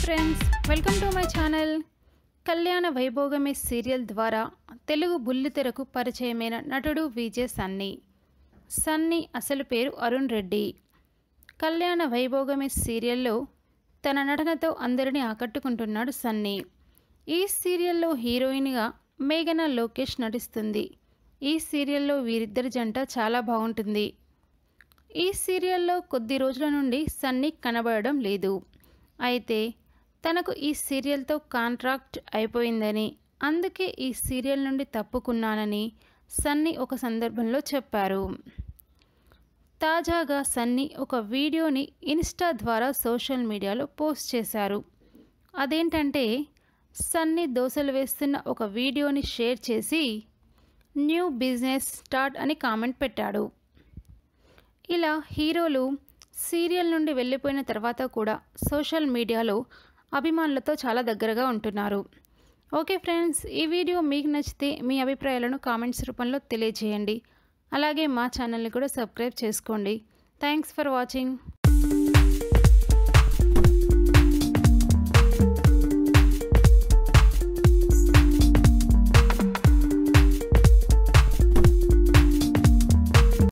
friends welcome to my channel Kalyana Vaibhogame serial ద్వారా తెలుగు బుల్లితెరకు పరిచయమైన నటుడు విజే సన్నీ సన్నీ అసలు పేరు అరుణ్ రెడ్డి కళ్యాణ వైభోగమే సీరియల్లో తన నటనతో అందరినీ ఆకట్టుకుంటున్నాడు సన్నీ ఈ సీరియల్లో హీరోయిన్గా మేఘనా లోకేష్ నటిస్తుంది ఈ సీరియల్లో వీరిద్దరి జంట చాలా బాగుంటుంది ఈ సీరియల్లో కొద్ది రోజుల నుండి సన్నీ కనబడడం లేదు అయితే తనకు ఈ సీరియల్తో కాంట్రాక్ట్ అయిపోయిందని అందుకే ఈ సీరియల్ నుండి తప్పుకున్నానని సన్నీ ఒక సందర్భంలో చెప్పారు తాజాగా సన్నీ ఒక వీడియోని ఇన్స్టా ద్వారా సోషల్ మీడియాలో పోస్ట్ చేశారు అదేంటంటే సన్నీ దోశలు వేస్తున్న ఒక వీడియోని షేర్ చేసి న్యూ బిజినెస్ స్టార్ట్ అని కామెంట్ పెట్టాడు ఇలా హీరోలు సీరియల్ నుండి వెళ్ళిపోయిన తర్వాత కూడా సోషల్ మీడియాలో అభిమానులతో చాలా దగ్గరగా ఉంటున్నారు ఓకే ఫ్రెండ్స్ ఈ వీడియో మీకు నచ్చితే మీ అభిప్రాయాలను కామెంట్స్ రూపంలో తెలియజేయండి అలాగే మా ఛానల్ని కూడా సబ్స్క్రైబ్ చేసుకోండి థ్యాంక్స్ ఫర్ వాచింగ్